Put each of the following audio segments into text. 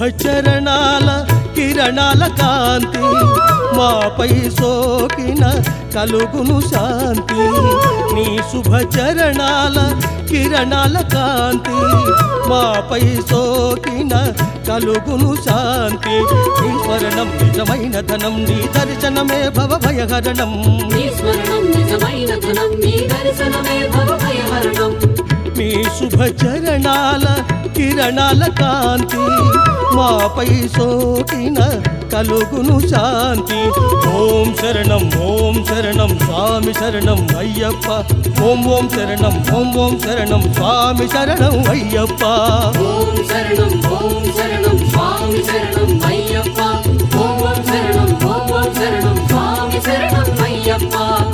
చరణాల కిరణాల కాంతి మాపై సోకిన కలుగును శాంతి నీ శుభ చరణాల కిరణాల కాంతి మాపై సోకిన కలుగును శాంతి నీ స్మరణం నిజమైన ధనం నీ దర్శనమే భవ భయహరణం నీ స్మరణం నిజమైన ధనం నీ దర్శనమే భవభయహరణం మీ శుభ చరణాల కిరణాల కాంతి మాపై సోకిన కలుగును శాంతి ఓం శరణం ఓం శరణం స్వామి శరణం అయ్యప్ప ఓం ఓం శరణం ఓం ఓం శరణం స్వామి శరణం అయ్యప్ప ఓం శరణం ఓం శరణం స్వామి శరణం అయ్యప్ప ఓం ఓం శరణం ఓం ఓం శరణం స్వామి శరణం అయ్యప్ప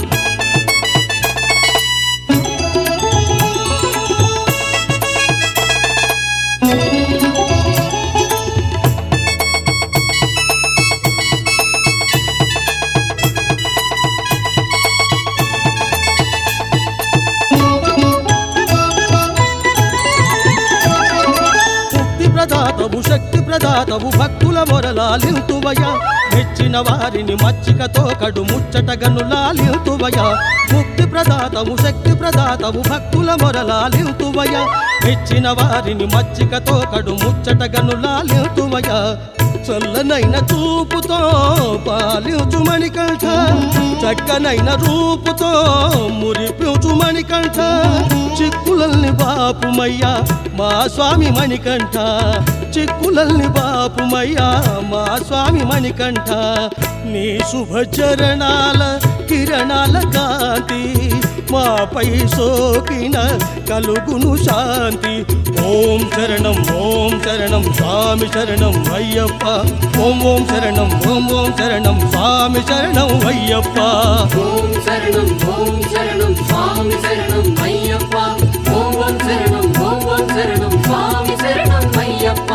ముక్తి ప్రదాతవు శక్తి ప్రదాతవు భక్తుల మొరలాలింతువయ మెచ్చిన వారిని మచ్చికతో కడు ముచ్చటగను లాలింతువయ ముక్తి ప్రదాతవు శక్తి ప్రదాతవు భక్తుల మొరలాలింతువయ మెచ్చిన వారిని మచ్చికతో కడు ముచ్చటగను లాలింతువయ చల్లనైన చూపుతో పాలించు మణికంఠ చక్కనైన రూపుతో మురిపించు మణికంఠ చిక్కులల్ని బాపుమయ్యా మా స్వామి మణికంఠ చిక్కులల్ని బాపుమయ్యా మా స్వామి మణికంఠ నీ శుభ చరణాల కిరణాల కాంతి మాపై సోకిన కలుగును శాంతి ఓం శరణం ఓం శరణం స్వామి శరణం అయ్యప్ప ఓం ఓం శరణం ఓం ఓం శరణం స్వామి శరణం అయ్యప్ప ఓం శరణం ఓం శరణం స్వామి శరణం అయ్యప్ప ఓం ఓం శరణం ఓం ఓం శరణం స్వామి శరణం అయ్యప్ప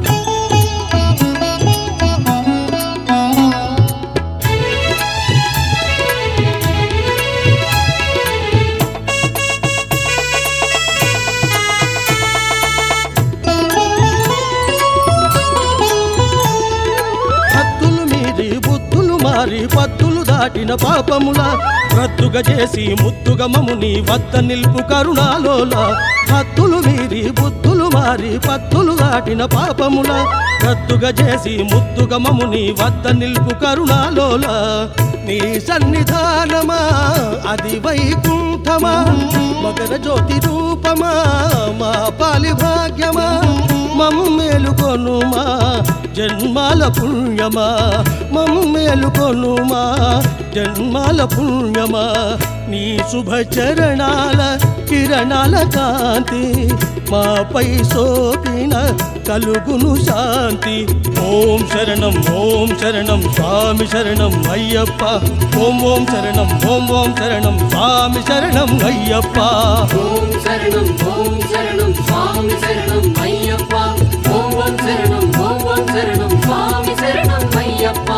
హద్దులు మీరి బుద్ధులు మారి పద్దులు దాటిన పాపముల రద్దుగా చేసి ముద్దుగా మముని వద్ద నిల్పు కరుణాలోల హద్దులు మీరి బుద్ధులు మారి పద్దులు దాటిన పాపముల రద్దుగా చేసి ముద్దుగా మముని వద్ద నిల్పు కరుణాలోల నీ సన్నిధానమా అది వైకుంఠమా మకర జ్యోతి రూపమా మా పాలి భాగ్యమా మమ్ము మేలుకొనుమా జన్మాల పుణ్యమా మమ్ము మేలుకొనుమా జన్మాల పుణ్యమా నీ శుభ చరణాల కిరణాల కాంతి మాపై సోకిన కలుగును శాంతి ఓం శరణం ఓం శరణం స్వామి శరణం అయ్యప్ప ఓం ఓం శరణం ఓం ఓం శరణం స్వామి శరణం అయ్యప్ప ఓం శరణం ఓం శరణం స్వామి శరణం అయ్యప్ప ఓం ఓం శరణం ఓం ఓం శరణం స్వామి శరణం అయ్యప్ప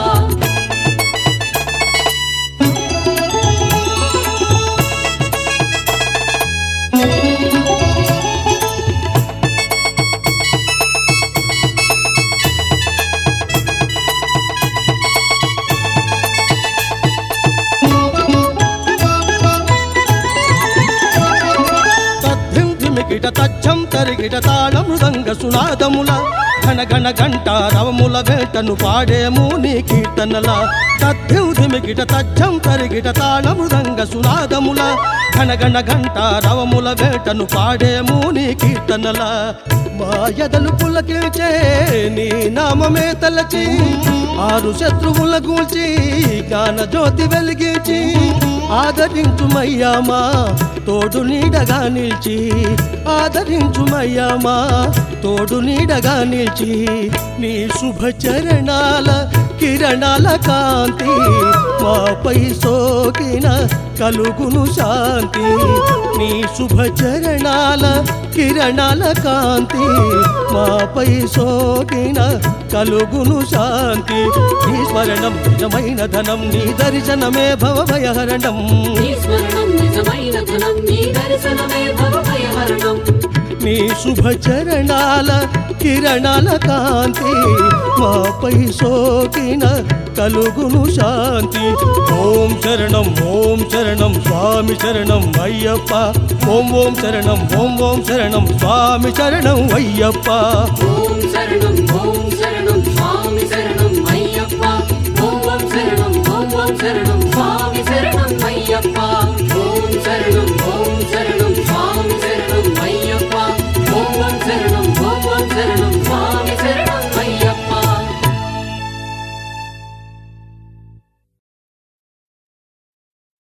తద్ధింధిమికిట తచ్చం తరిగిట తాళ మృదంగ సునాదముల ఘన ఘన ఘంట రవముల వేటను పాడేము నీ కీర్తనల తద్ధింధిమికిట తచ్చం తరిగిట తాళ మృదంగ సునాదముల ఘన ఘన ఘంట రవముల వేటను పాడేము నీ కీర్తనల మా ఎదలు పులకిల్చే నీ నామమే తలచి ఆరు శత్రువుల గూల్చి జ్ఞాన జ్యోతి వెలిగించి ఆదరించుమయ్యామా తోడు నీడగా నిలిచి ఆదరించుమయ్యామా తోడు నీడగా నిలిచి నీ శుభ చరణాల కిరణాల కాంతి మాపై సోకిన కలుగును శాంతి నీ శుభ చరణాల కిరణాల కాంతి మాపై సోకిన కలుగును శాంతి నీ స్మరణం నిజమైన ధనం నీ దర్శనమే భవభయహరణం నీ స్మరణం నిజమైన ధనం నీ దర్శనమే భవభయహరణం నీ శుభ చరణాల కిరణాల కాంతి మాపై సోకిన కలుగును శాంతి ఓం శరణం ఓం శరణం స్వామి శరణం అయ్యప్ప ఓం ఓం శరణం ఓం ఓం శరణం స్వామి శరణం అయ్యప్ప ఓం శరణం ఓం శరణం